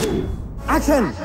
Action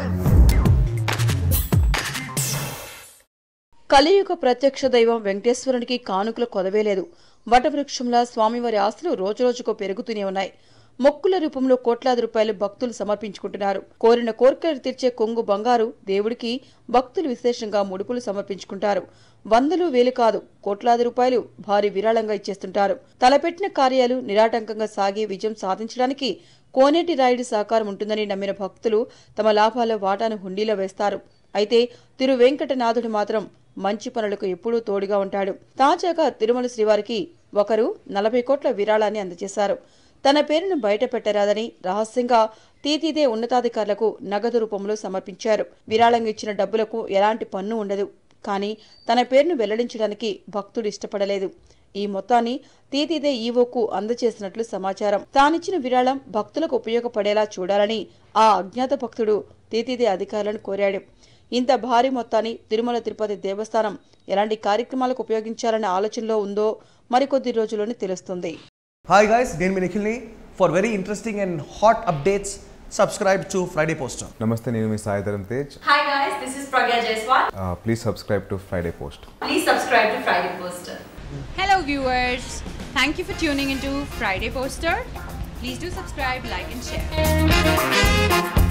కలియుగ ప్రత్యక్ష దైవం వెంకటేశ్వరునికి కానుకల కొదవేలేదు వటవృక్షంలా స్వామివారి ఆస్తులు రోజురోజుకు పెరుగుతూనే ఉన్నాయి మొక్కుల రూపంలో కోట్లాది రూపాయలు భక్తులు సమర్పించుకుంటున్నారు కోరిన కోరికలు తీర్చే కొంగు బంగారు దేవుడికి భక్తులు విశేషంగా ముడుపులు సమర్పించుకుంటారు వందలు వేలు కాదు కోట్లాది రూపాయలు భారీ విరాళంగా ఇచ్చేస్తుంటారు తలపెట్టిన కార్యాలు నిరాటంకంగా సాగి విజయం సాధించడానికి కోనేటి రాయుడి సహకారం ఉంటుందని నమ్మిన భక్తులు తమ లాభాల వాటాను హుండీలో వేస్తారు అయితే తిరు వెంకటనాథుడు మాత్రం మంచి పనులకు ఎప్పుడూ తోడుగా ఉంటాడు తాజాగా తిరుమల శ్రీవారికి ఒకరు నలభై కోట్ల విరాళాన్ని అందజేశారు తన పేరును బయట పెట్టరాదని రహస్యంగా తీతీదే ఉన్నతాధికారులకు నగదు రూపంలో సమర్పించారు విరాళంగా ఇచ్చిన డబ్బులకు ఎలాంటి పన్ను ఉండదు కానీ తన పేరును వెల్లడించడానికి భక్తుడు ఇష్టపడలేదు ఈ మొత్తాన్ని తీతీదే ఈవోకు అందజేసినట్లు సమాచారం తానిచ్చిన విరాళం భక్తులకు ఉపయోగపడేలా చూడాలని ఆ అజ్ఞాత భక్తుడు తీతీదే అధికారులను కోరాడు ఇంత భారీ మొత్తాన్ని తిరుమల తిరుపతి దేవస్థానం ఎలాంటి కార్యక్రమాలకు ఉపయోగించాలనే ఆలోచనలో ఉందో మరికొద్ది రోజుల్లోనే తెలుస్తుంది హాయ్ గాయస్ నేను మీ నిఖిల్ని for very interesting and hot updates subscribe to Friday poster నమస్తే నేను మీ Saidharam Tej Hi guys, this is Pragya Jaiswal. Please subscribe to Friday post Please subscribe to Friday Poster. Hello, viewers. Thank you for tuning into Friday Poster. Please do subscribe, like, and share.